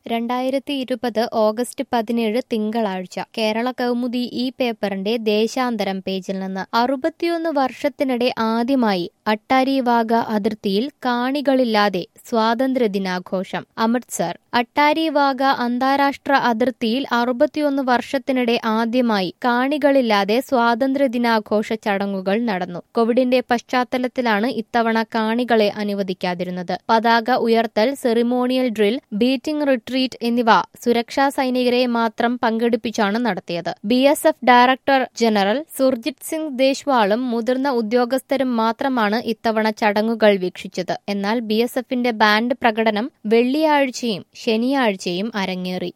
രണ്ടായിരത്തി ഇരുപത് ഓഗസ്റ്റ് പതിനേഴ് തിങ്കളാഴ്ച കേരള കൗമുദി ഈ പേപ്പറിന്റെ ദേശാന്തരം പേജിൽ നിന്ന് അറുപത്തിയൊന്ന് വർഷത്തിനിടെ ആദ്യമായി അട്ടാരി വാഗ അതിർത്തിയിൽ കാണികളില്ലാതെ സ്വാതന്ത്ര്യദിനാഘോഷം അമൃത്സർ അട്ടാരി വാഗ അന്താരാഷ്ട്ര അതിർത്തിയിൽ അറുപത്തിയൊന്ന് വർഷത്തിനിടെ ആദ്യമായി കാണികളില്ലാതെ സ്വാതന്ത്ര്യദിനാഘോഷ ചടങ്ങുകൾ നടന്നു കോവിഡിന്റെ പശ്ചാത്തലത്തിലാണ് ഇത്തവണ കാണികളെ അനുവദിക്കാതിരുന്നത് പതാക ഉയർത്തൽ സെറിമോണിയൽ ഡ്രിൽ ബീറ്റിംഗ് റിട്രീറ്റ് എന്നിവ സുരക്ഷാ സൈനികരെ മാത്രം പങ്കെടുപ്പിച്ചാണ് നടത്തിയത് B S F director general Surjit Singh ദേശ്വാളും മുതിർന്ന ഉദ്യോഗസ്ഥരും മാത്രമാണ് ഇത്തവണ ചടങ്ങുകൾ വീക്ഷിച്ചത് എന്നാൽ ബി എസ് എഫിന്റെ ബാൻഡ് പ്രകടനം വെള്ളിയാഴ്ചയും ശനിയാഴ്ചയും അരങ്ങേറി